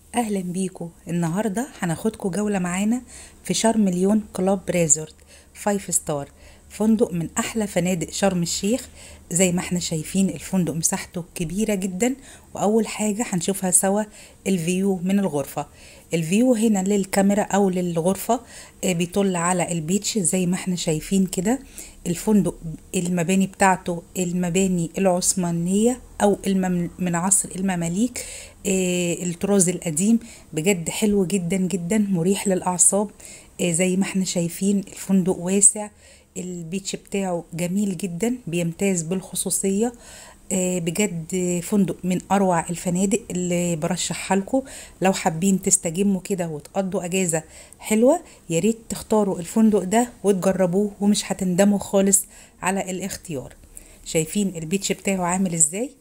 اهلا بيكم النهارده هناخدكم جوله معانا في شرم اليون كلاب ريزورت فايف ستار فندق من احلى فنادق شرم الشيخ زي ما احنا شايفين الفندق مساحته كبيره جدا واول حاجه هنشوفها سوا الفيو من الغرفه الفيو هنا للكاميرا او للغرفه آه، بيطل على البيتش زي ما احنا شايفين كده الفندق المباني بتاعته المباني العثمانيه او المم من عصر المماليك آه، الطراز القديم بجد حلو جدا جدا مريح للاعصاب آه، زي ما احنا شايفين الفندق واسع البيتش بتاعه جميل جدا بيمتاز بالخصوصية آه، بجد فندق من اروع الفنادق اللي برشحها لكم لو حابين تستجموا كده وتقضوا اجازة حلوة يا ريت تختاروا الفندق ده وتجربوه ومش هتندموا خالص على الاختيار شايفين البيتش بتاعه عامل ازاي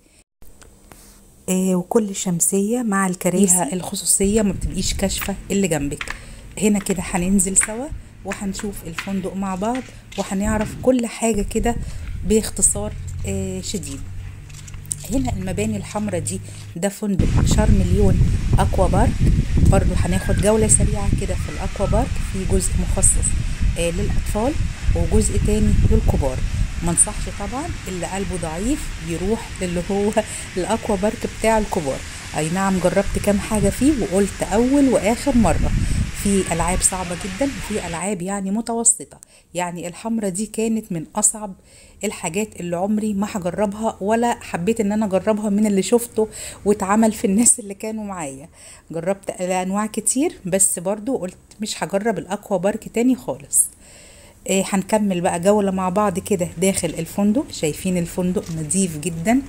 آه، وكل شمسية مع الكراسي الخصوصية ما بتبقيش كاشفة اللي جنبك هنا كده هننزل سوا وهنشوف الفندق مع بعض وهنعرف كل حاجة كده باختصار آه، شديد هنا المباني الحمراء دي ده فندق شرم اليون اكوا بارك برضو هناخد جولة سريعة كده في الاكوا بارك في جزء مخصص آه، للاطفال وجزء تاني للكبار ما انصحش طبعا اللي قلبه ضعيف يروح للي هو الاكوا بارك بتاع الكبار اي نعم جربت كام حاجة فيه وقلت اول واخر مرة في العاب صعبة جدا وفي العاب يعني متوسطة يعني الحمرة دي كانت من اصعب الحاجات اللي عمري ما هجربها ولا حبيت ان انا اجربها من اللي شفته واتعمل في الناس اللي كانوا معايا جربت انواع كتير بس برضو قلت مش هجرب الاكوا بارك تاني خالص آه، هنكمل بقى جولة مع بعض كده داخل الفندق شايفين الفندق نظيف جدا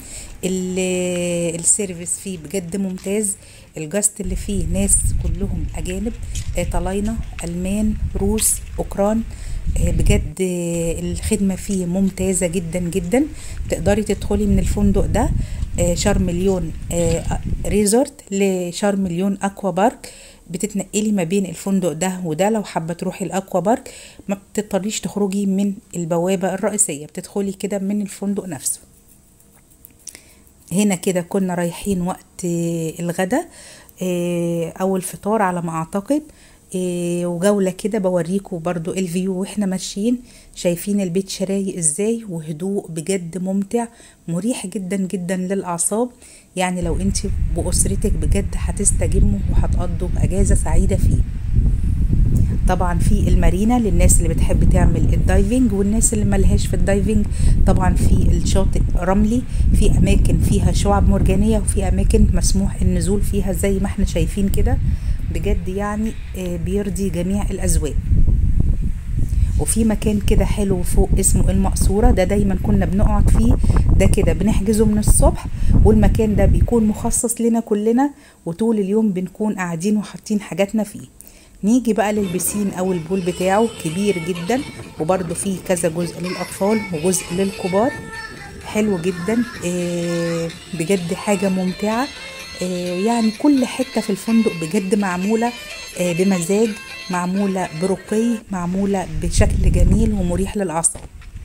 ال- السيرفيس فيه بجد ممتاز الجاست اللي فيه ناس كلهم أجانب آه، طلاينة ألمان روس أوكران آه، بجد آه، الخدمة فيه ممتازة جدا جدا تقدري تدخلي من الفندق ده آه، شرم اليون آه، ريزورت لشرم اليون أكوا بارك بتتنقلي ما بين الفندق ده وده لو حابه تروحي الاكوا بارك ما بتضطريش تخرجي من البوابه الرئيسيه بتدخلي كده من الفندق نفسه هنا كده كنا رايحين وقت آه، الغدا آه، او الفطار على ما اعتقد آه، وجولة كده بوريكم برضو الفيو واحنا ماشيين شايفين البيت شرايق ازاي وهدوء بجد ممتع مريح جدا جدا للأعصاب يعني لو انت بأسرتك بجد هتستجموا وهتقضوا أجازة سعيدة فيه طبعا في المارينا للناس اللي بتحب تعمل الدايفنج والناس اللي ملهاش في الدايفنج طبعا في الشاطئ رملي في اماكن فيها شعاب مرجانيه وفي اماكن مسموح النزول فيها زي ما احنا شايفين كده بجد يعني آه، بيرضي جميع الاذواق وفي مكان كده حلو فوق اسمه المقصورة ده دايما كنا بنقعد فيه ده كده بنحجزه من الصبح والمكان ده بيكون مخصص لنا كلنا وطول اليوم بنكون قاعدين وحاطين حاجاتنا فيه نيجي بقى للبسين او البول بتاعه كبير جدا وبرده فيه كذا جزء للاطفال وجزء للكبار حلو جدا آه، بجد حاجة ممتعة آه، يعني كل حتة في الفندق بجد معمولة آه، بمزاج معمولة برقي معمولة بشكل جميل ومريح للأعصاب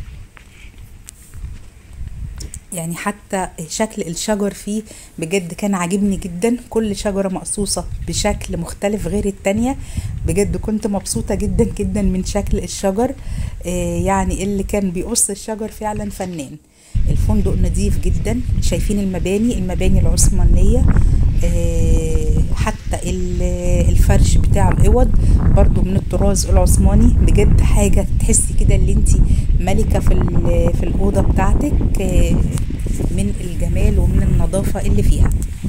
يعني حتى شكل الشجر فيه بجد كان عاجبني جدا كل شجرة مقصوصة بشكل مختلف غير التانية بجد كنت مبسوطة جدا جدا من شكل الشجر آه، يعني اللي كان بيقص الشجر فعلا فنان الفندق نظيف جدا شايفين المباني المباني العثمانية آه، حتى ال- الفرش بتاع الاوض برضو من الطراز العثماني بجد حاجة تحسي كده اللي انت ملكة في ال- في الأوضة بتاعتك آه، من الجمال ومن النظافة اللي فيها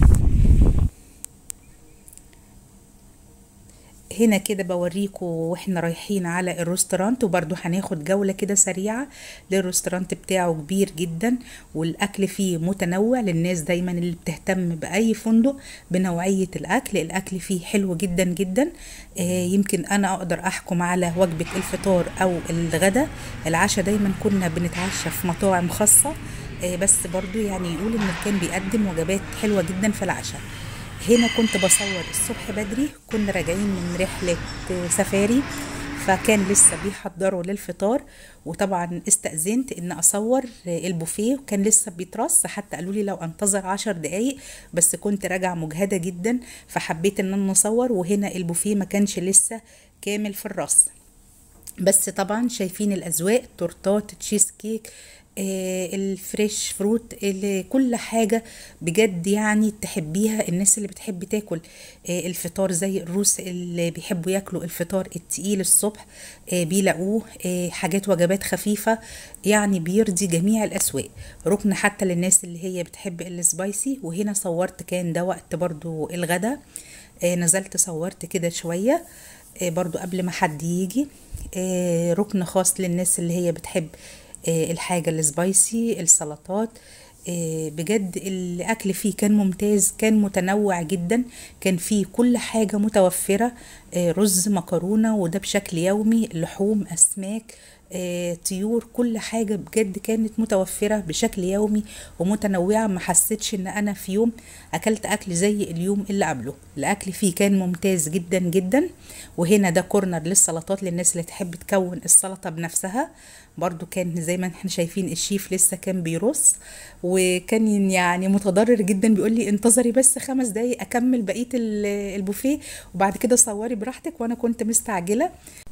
هنا كده بوريكم واحنا رايحين على الريستورانت وبرضو هناخد جولة كده سريعة للريستورانت بتاعه كبير جدا والأكل فيه متنوع للناس دايما اللي بتهتم بأي فندق بنوعية الأكل الأكل فيه حلو جدا جدا آه يمكن أنا أقدر أحكم على وجبة الفطار أو الغدا العشاء دايما كنا بنتعشى في مطاعم خاصة آه بس برضو يعني يقول إن كان بيقدم وجبات حلوة جدا في العشاء هنا كنت بصور الصبح بدري كنا راجعين من رحلة سفاري فكان لسه بيحضروا للفطار وطبعا استأذنت ان اصور البوفيه وكان لسه بيترص حتى قالوا لي لو انتظر عشر دقايق بس كنت راجعة مجهدة جدا فحبيت ان انا اصور وهنا البوفيه ما كانش لسه كامل في الرص بس طبعا شايفين الاذواق تورتات تشيز كيك آه، الفريش فروت اللي كل حاجة بجد يعني تحبيها الناس اللي بتحب تاكل آه، الفطار زي الروس اللي بيحبوا ياكلوا الفطار التقيل الصبح آه، بيلاقوه آه، حاجات وجبات خفيفة يعني بيرضي جميع الأسواق ركن حتى للناس اللي هي بتحب السبايسي وهنا صورت كان ده وقت برضو الغدا آه، نزلت صورت كده شوية آه، برضو قبل ما حد يجي آه، ركن خاص للناس اللي هي بتحب آه، الحاجة السبايسي السلطات آه، بجد الأكل فيه كان ممتاز كان متنوع جدا كان فيه كل حاجة متوفرة آه، رز مكرونة وده بشكل يومي لحوم أسماك آه، طيور كل حاجة بجد كانت متوفرة بشكل يومي ومتنوعة ما حسيتش ان انا في يوم اكلت اكل زي اليوم اللي قبله الاكل فيه كان ممتاز جدا جدا وهنا ده كورنر للسلطات للناس اللي تحب تكون السلطة بنفسها برضو كان زي ما احنا شايفين الشيف لسه كان بيرص وكان يعني متضرر جدا بيقول لي انتظري بس خمس دقايق اكمل بقية ال- البوفيه وبعد كده صوري براحتك وانا كنت مستعجلة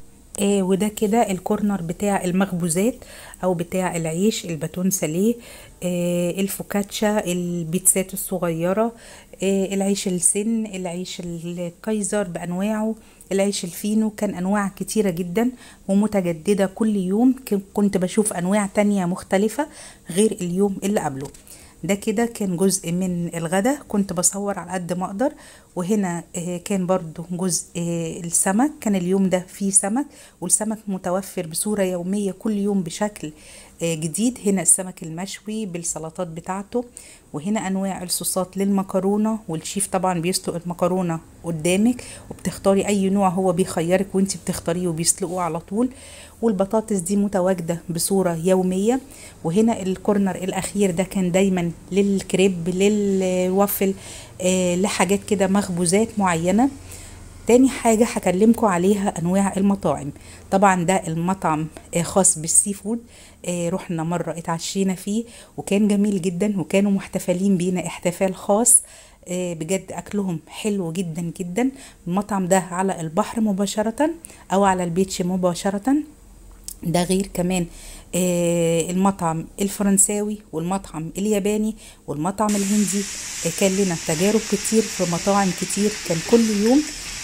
آه وده كده الكورنر بتاع المخبوزات او بتاع العيش الباتون ساليه آه الفوكاتشا البيتزات الصغيرة آه العيش السن العيش الكايزر بانواعه العيش الفينو كان انواع كتيرة جدا ومتجددة كل يوم ك- كنت بشوف انواع تانية مختلفة غير اليوم اللي قبله ده كده كان جزء من الغدا كنت بصور على قد ما اقدر وهنا آه، كان برضو جزء آه، السمك كان اليوم ده فيه سمك والسمك متوفر بصورة يومية كل يوم بشكل آه، جديد هنا السمك المشوي بالسلطات بتاعته وهنا انواع الصوصات للمكرونة والشيف طبعا بيسلق المكرونة قدامك وبتختاري اي نوع هو بيخيرك وانت بتختاريه وبيسلقوه على طول والبطاطس دي متواجدة بصورة يومية وهنا الكورنر الأخير ده كان دايما للكريب للوافل آه لحاجات كده مخبوزات معينة تاني حاجة هكلمكم عليها أنواع المطاعم طبعا ده المطعم آه، خاص بالسي فود آه، رحنا مرة اتعشينا فيه وكان جميل جدا وكانوا محتفلين بينا احتفال خاص آه، بجد أكلهم حلو جدا جدا المطعم ده على البحر مباشرة أو على البيتش مباشرة ده غير كمان آه، المطعم الفرنساوي والمطعم الياباني والمطعم الهندي آه، كان لنا تجارب كتير في مطاعم كتير كان كل يوم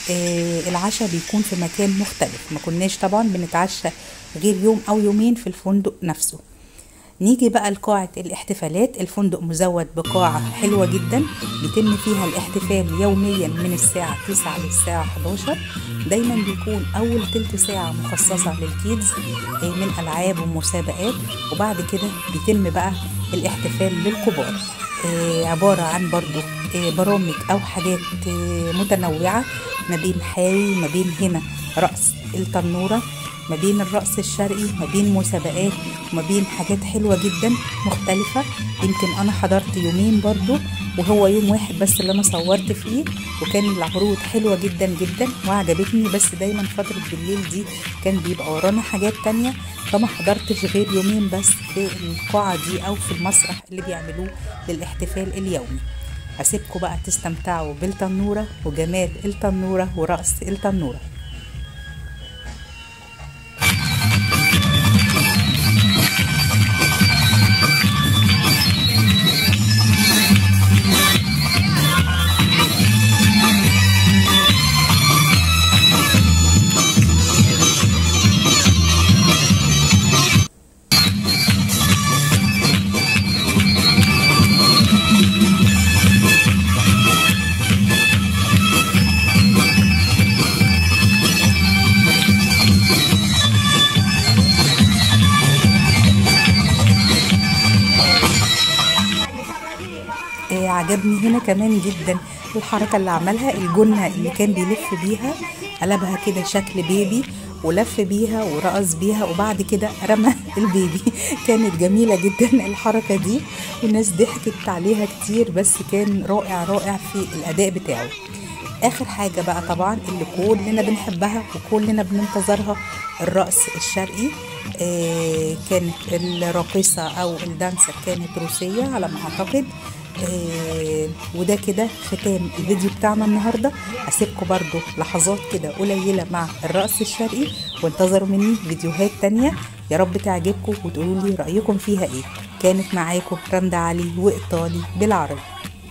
آه، العشاء بيكون في مكان مختلف ما كناش طبعا بنتعشى غير يوم او يومين في الفندق نفسه نيجي بقى لقاعة الاحتفالات الفندق مزود بقاعة حلوة جدا بيتم فيها الاحتفال يوميا من الساعة 9 للساعة 11 دايما بيكون أول تلت ساعة مخصصة للكيدز آه، من ألعاب ومسابقات وبعد كده بيتم بقى الاحتفال للكبار آه، عبارة عن برضو آه، برامج أو حاجات آه، متنوعة ما بين حاوي ما بين هنا رقص التنورة ما بين الرقص الشرقي ما بين مسابقات وما بين حاجات حلوة جدا مختلفة يمكن أنا حضرت يومين برضو وهو يوم واحد بس اللي أنا صورت فيه وكان العروض حلوة جدا جدا وعجبتني بس دايما فترة بالليل دي كان بيبقى ورانا حاجات تانية فما حضرتش غير يومين بس في القاعة دي أو في المسرح اللي بيعملوه للاحتفال اليومي هسيبكم بقى تستمتعوا بالتنورة وجمال التنورة ورقص التنورة آه، عجبني هنا كمان جدا الحركة اللي عملها الجنة اللي كان بيلف بيها قلبها كده شكل بيبي ولف بيها ورقص بيها وبعد كده رمى البيبي كانت جميلة جدا الحركة دي والناس ضحكت عليها كتير بس كان رائع رائع في الأداء بتاعه اخر حاجة بقى طبعا اللي كلنا بنحبها وكلنا بننتظرها الرقص الشرقي آه كانت الراقصة او الدانسر كانت روسية على ما اعتقد آه وده كده ختام الفيديو بتاعنا النهارده اسيبكم برضو لحظات كده قليله مع الرقص الشرقي وانتظروا مني فيديوهات تانية يا رب تعجبكم وتقولوا لي رايكم فيها ايه كانت معاكم رندا علي وايطالي بالعربي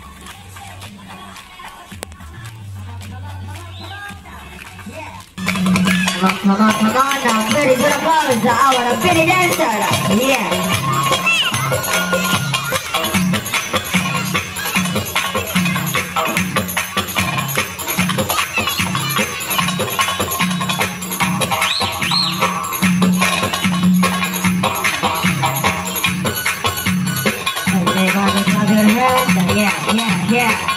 Come on, come on, come on now. Very good applause. Our pretty dancer. Yeah. Everybody clap your hands. Yeah, yeah, yeah.